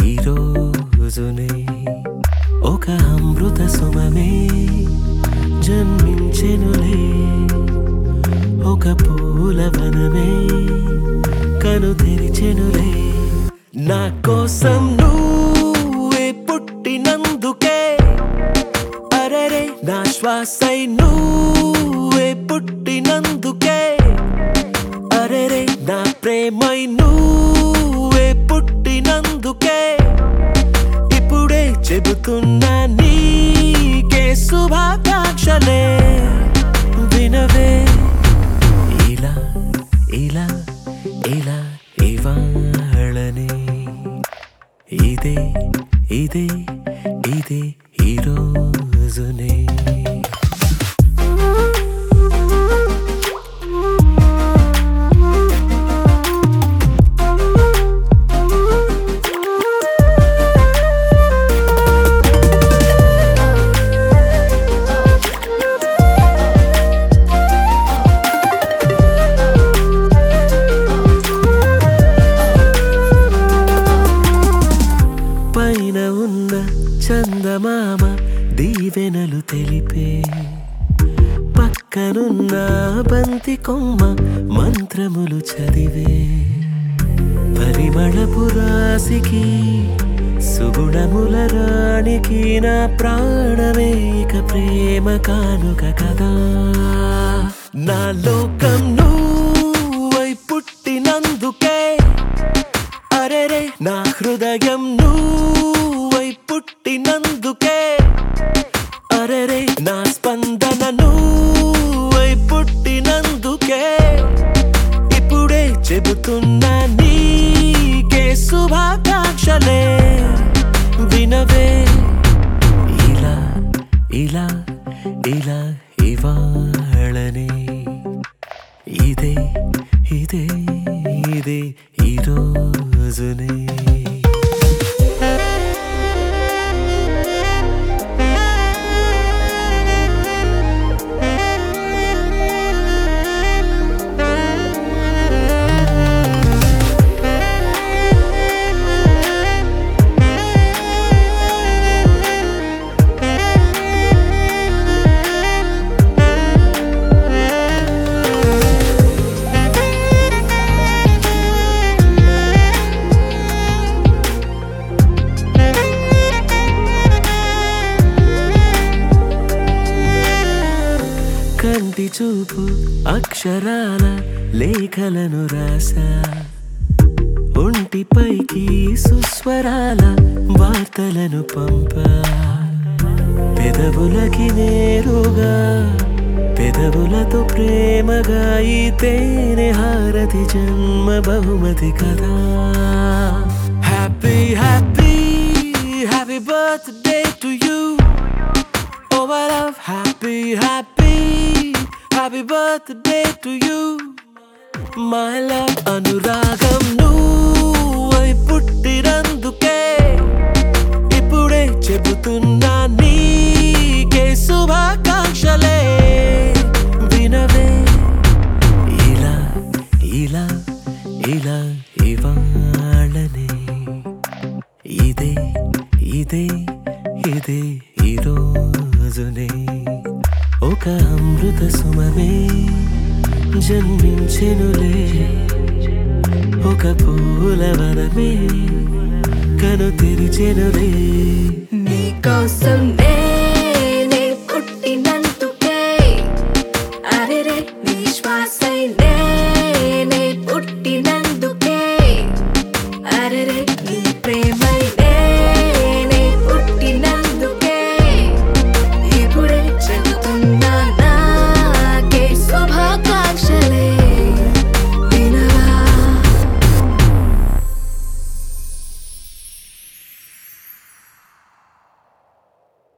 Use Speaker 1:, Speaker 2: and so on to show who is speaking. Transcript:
Speaker 1: ఈ రోజునే ఒక అమృత సుమమే జన్మించెనులే ఒక పూలవనమే కను తెరిచెనులే నా కోసం నువ్వే పుట్టినందుకే అరరే నా శ్వాసై నువ్వే పుట్టినందుకే అరెరే నా ప్రేమై నువ్వే పుట్టినందుకే ఇప్పుడే చెబుతున్నా నీకే శుభాకాంక్షలే వినవే ఇలా ఇలా ఇలా ఇవాళనే ఇదే ఇదే ఇదే ఈ రోజునే పైన ఉన్న చందమామ దీవెనలు తెలిపే పక్కనున్న బంతి కొమ్మ మంత్రములు చదివే పరిమళపు రాశికి సుగుణముల రాణికి నా ప్రాణమే ఇక ప్రేమ కానుక కదా నా లోకం నువ్వై పుట్టినందుకే అరెరే నా హృదయం నువ్వై పుట్టినందుకే అరెరే నా స్పందన నువ్వై పుట్టినందుకే ఇప్పుడే చెబుతున్నా నీకే శుభాకాంక్షలే వినవే ఇలా ఇలా ఇలా ఇవాళనే ఇదే ఇదే ఇదే ఈ రోజునే కంటి చూపు అక్షరాల లేఖలను రాసా ఒంటిపైకి సుస్వరాల వార్తలను పంపా పెదవులకి నేరుగా పెదవులతో ప్రేమగా ఈ తేనె హారతి జన్మ బహుమతి కదా happy happy happy birthday to you Oh, my love, happy, happy, happy birthday to you. My love, అనురాగం నువ్వై పుట్టినందుకే ఇప్పుడే చెబుతున్నా నీకే శుభాకాంక్షలే వినవే ఇలా ఇలా ఇలా ఇవాళనే ఇదే ఇదే ఇదే ఈ రోజునే ఒక అమృత సుమమే జన్మించెనులే ఒక పూలవనమే కను తెరిచెనులే
Speaker 2: నీకోసం నే